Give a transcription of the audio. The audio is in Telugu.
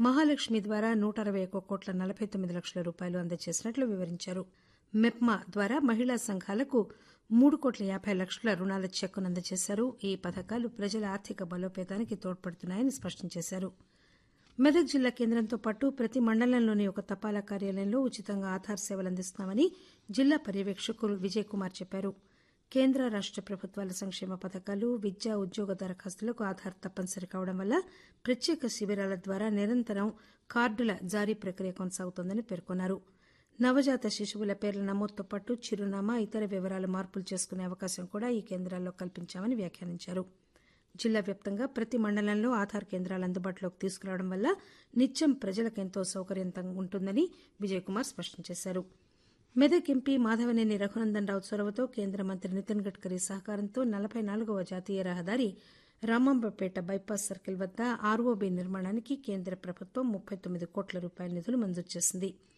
మహాలక్ష్మి ద్వారా నూట అరవై ఒక్క కోట్ల నలబై తొమ్మిది లక్షల రూపాయలు అందజేసినట్లు వివరించారు మెప్మా ద్వారా మహిళా సంఘాలకు మూడు కోట్ల యాబై లక్షల రుణాల చెక్కును అందజేశారు ఈ పథకాలు ప్రజల ఆర్థిక బలోపేతానికి తోడ్పడుతున్నాయని స్పష్టం చేశారు మెదక్ జిల్లా కేంద్రంతో పాటు ప్రతి మండలంలోని ఒక తపాలా కార్యాలయంలో ఉచితంగా ఆధార్ సేవలు అందిస్తున్నామని జిల్లా పర్యవేక్షకులు విజయ్ కుమార్ చెప్పారు కేంద్ర రాష్ట ప్రభుత్వాల సంక్షేమ పథకాలు విద్యా ఉద్యోగ దరఖాస్తులకు ఆధార్ తప్పనిసరి కావడం వల్ల ప్రత్యేక శిబిరాల ద్వారా నిరంతరం కార్డుల జారీ ప్రక్రియ కొనసాగుతోందని పేర్కొన్నారు నవజాత శిశువుల పేర్ల నమోదుతో పాటు చిరునామా ఇతర వివరాలు మార్పులు చేసుకునే అవకాశం కూడా ఈ కేంద్రాల్లో కల్పించామని వ్యాఖ్యానించారు జిల్లా వ్యాప్తంగా ప్రతి మండలంలో ఆధార్ కేంద్రాలు అందుబాటులోకి తీసుకురావడం వల్ల నిత్యం ప్రజలకు ఎంతో సౌకర్యవంతంగా ఉంటుందని విజయ్ కుమార్ స్పష్టం చేశారు మెదక్ ఎంపీ మాధవనేని రఘునందన్ రావు చొరవతో కేంద్ర మంత్రి నితిన్ గడ్కరీ సహకారంతో నలబై నాలుగవ జాతీయ రహదారి రామాంబపేట బైపాస్ సర్కిల్ వద్ద ఆర్ఓబీ నిర్మాణానికి కేంద్ర ప్రభుత్వం ముప్పై తొమ్మిది కోట్ల రూపాయల నిధులు మంజూరు చేసింది